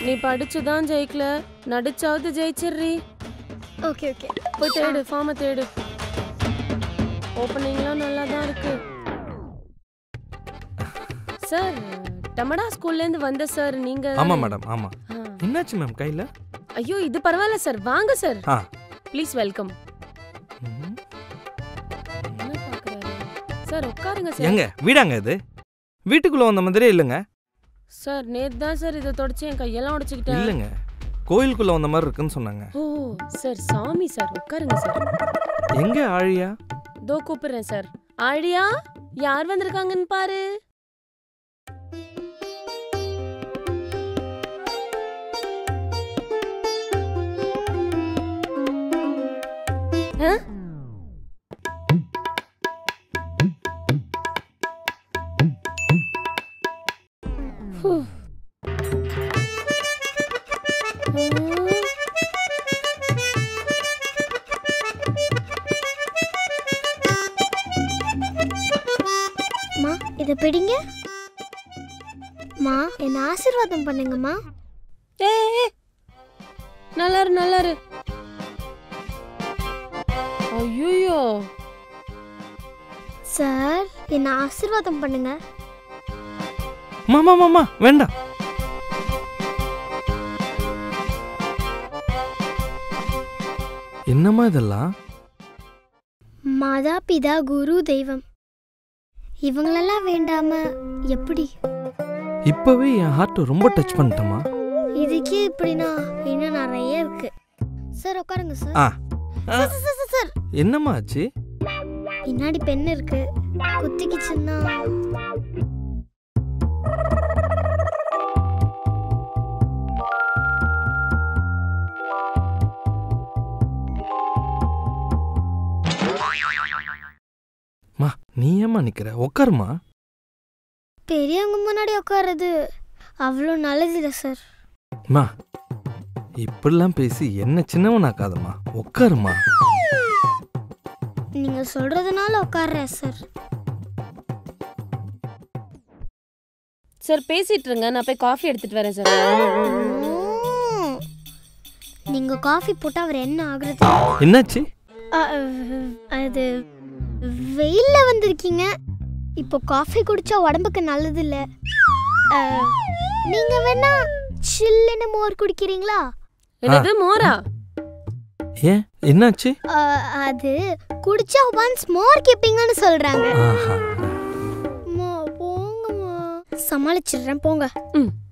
நீ படிச்சுதான் ஜெயிக்கல நடிச்சாவது ஜெயிச்சிடுறி okay okay போய் தேடு ஃபார்மை தேடு ஓப்பனிங்லாம் நல்லா தான் இருக்கு சார் டமடா ஸ்கூல்ல இருந்து வந்த சார் நீங்க ஆமா மேடம் ஆமா ஆ. என்னாச்சு மேம் கையில ஐயோ இது பரவாயில்ல சார் வாங்க சார் ஆ ப்ளீஸ் வெல்கம் ம். என்ன பாக்குறாரு சார் உட்காருங்க சார் எங்க வீடாங்க இது வீட்டுக்குள்ள வந்த மாதிரியே இல்லைங்க சார் நேத்து தான் சார் இதை தொடச்சு என் கையெல்லாம் உடைச்சுக்கிட்டேன் இல்லைங்க கோயிலுக்குள்ள வந்த மாதிரி இருக்குன்னு சொன்னாங்க ஓ சார் சாமி சார் உட்காருங்க சார் எங்க ஆழியா தோ கூப்பிடுறேன் சார் ஆழியா யார் வந்திருக்காங்கன்னு பாரு ஆ? ஹூ. ஆ. மா இதை பிடிங்க மா என்ன ஆசீர்வாதம் பண்ணுங்கம்மா ஏய், ஏய். நல்லா இரு நல்லா இரு ஐயோ சார் என்ன ஆசீர்வாதம் பண்ணுங்க மாமா மாமா வேண்டாம் என்னம்மா இதெல்லாம் மாதா பிதா குரு தெய்வம் இவங்களெல்லாம் வேண்டாம எப்படி இப்பவே என் ஹார்ட் ரொம்ப டச் பண்ணிட்டமா இதுக்கே இப்படின்னா இன்னும் நிறைய இருக்கு சார் உட்காருங்க சார் ஆ ஆ, சார், சார், சார், சார் என்னம்மா ஆச்சு பின்னாடி பென் இருக்கு குத்திக்கிச்சுன்னா மா நீ ஏம்மா நிக்கிற உட்காருமா பெரியவங்க முன்னாடி உட்காருறது அவ்வளோ நல்லதில்லை சார் மா இப்படிலாம் பேசி என்ன சின்னவனாக்காதம்மா உட்காருமா நீங்க சொல்றதுனால உட்கார்றேன் சார் சார் பேசிட்டு இருங்க நான் போய் காஃபி எடுத்துட்டு வரேன் சார் உம். நீங்க காஃபி போட்டா அவர் என்ன ஆகுறது என்னாச்சு அ- அ- அது வெயில்ல வந்திருக்கீங்க இப்போ காஃபி குடிச்சா உடம்புக்கு நல்லது இல்ல அ, நீங்க வேணா சில்லுன்னு மோர் குடிக்கிறீங்களா என்னது மோரா ஏன் என்னாச்சு அ, அது குடிச்சா ஒன்ஸ் மோர் கேப்பீங்கன்னு சொல்றாங்க ஆஹா அம்மா, போங்கம்மா சமாளிச்சிடுறேன் போங்க ம்